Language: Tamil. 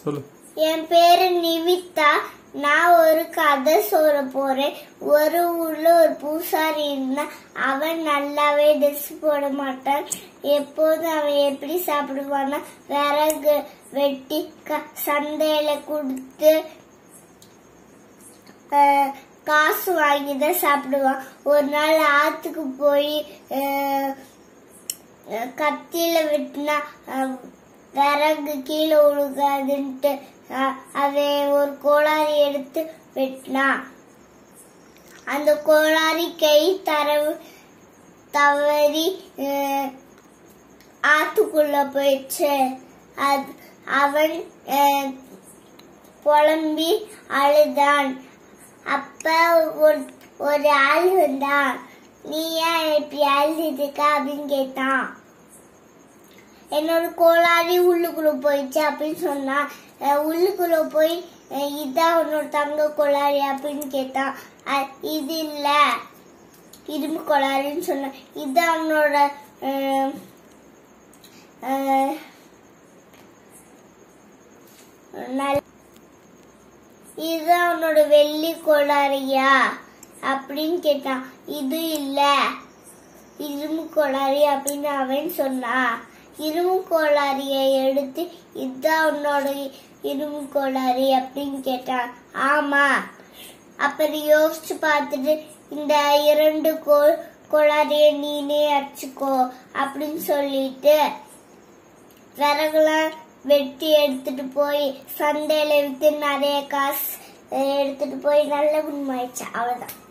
சொல்லு என் பேரு நிவிதா நான் ஒரு கதை சொல்ல போறேன் ஒரு ஊர்ல ஒரு பூசாரி இருந்தான் அவன் நல்லாவே ட்ரெஸ் போட மாட்டான் எப்போதும் அவன் எப்படி சாப்பிடுவான்னா விறகு வெட்டி க- சந்தையில கொடுத்து அஹ், காசு வாங்கி தான் சாப்பிடுவான் ஒரு நாள் ஆத்துக்கு போய் அஹ், அஹ், கத்தியில வெட்டினா அஹ், விறகு கீழே விழுகாதுன்ட்டு அஹ், அவன் ஒரு கோளாரி எடுத்து வெட்டினான் அந்த கோளாரி கை தரவு தவறி அஹ், ஆத்துக்குள்ள போயிடுச்சு அது அவன் அஹ், புலம்பி அழுதான் அப்ப ஒரு ஒரு ஆள் வந்தான் நீ ஏன் இப்படி அழுதுருக்க அப்படின்னு கேட்டான் என்னோட கோளாரி உள்ளுக்குள்ள போயிடுச்சு அப்படின்னு சொன்னான் அஹ் உள்ளுக்குள்ள போய் அஹ் இதான் உன்னோட தங்க கோளாரி அப்படின்னு கேட்டான் அஹ் இது இல்ல இரும்பு கோளாறுன்னு சொன்னான் இதான் உன்னோட அஹ், அஹ், நல்ல இதுதான் உன்னோட வெள்ளி கோளாறியா அப்படின்னு கேட்டான் இது இல்ல இரும்பு கோளாறு அப்படின்னு அவன் சொன்னான் இரும்பு கோளாரியை எடுத்து இதுதான் உன்னோட இரும்பு கோளாறு அப்படின்னு கேட்டான் ஆமா அப்புறம் யோசிச்சு பார்த்துட்டு இந்த இரண்டு கோ கோளாரிய நீனே அடிச்சுக்கோ அப்படின்னு சொல்லிட்டு விறகுலாம் வெட்டி எடுத்துட்டு போய் சந்தையில வித்து நிறைய காசு அஹ், எடுத்துட்டு போய் நல்ல குணமாயிடுச்சு அவ்வளவுதான்